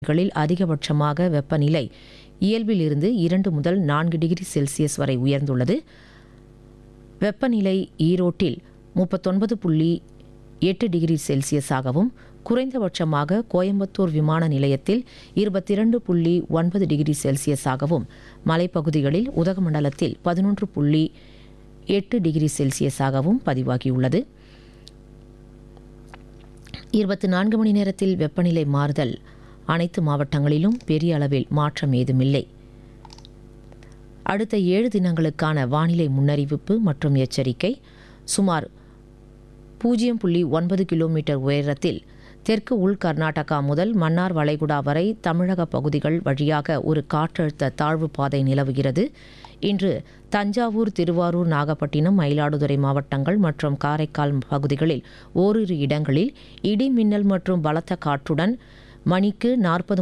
களில் அதிகபட்சமாக வெப்பநிலை இயல்பிலிருந்து இரண்டு முதல் நான்கு டிகிரி செல்சியஸ் வரை உயர்ந்துள்ளது வெப்பநிலை ஈரோட்டில் முப்பத்தொன்பது புள்ளி எட்டு டிகிரி செல்சியஸாகவும் குறைந்தபட்சமாக கோயம்புத்தூர் விமான நிலையத்தில் இருபத்திரண்டு புள்ளி ஒன்பது டிகிரி செல்சியஸாகவும் மலைப்பகுதிகளில் உதகமண்டலத்தில் பதினொன்று புள்ளி எட்டு டிகிரி செல்சியஸாகவும் பதிவாகியுள்ளது இருபத்தி நான்கு மணி நேரத்தில் வெப்பநிலை மாறுதல் அனைத்து மாவட்டங்களிலும் பெரிய அளவில் மாற்றம் ஏதுமில்லை அடுத்த ஏழு தினங்களுக்கான வானிலை முன்னறிவிப்பு மற்றும் எச்சரிக்கை சுமார் பூஜ்ஜியம் புள்ளி ஒன்பது கிலோமீட்டர் உயரத்தில் தெற்கு உள் கர்நாடகா முதல் மன்னார் வளைகுடா வரை தமிழக பகுதிகள் வழியாக ஒரு காற்றழுத்த தாழ்வு பாதை நிலவுகிறது இன்று தஞ்சாவூர் திருவாரூர் நாகப்பட்டினம் மயிலாடுதுறை மாவட்டங்கள் மற்றும் காரைக்கால் பகுதிகளில் ஓரிரு இடங்களில் இடி மின்னல் மற்றும் பலத்த காற்றுடன் மணிக்கு நாற்பது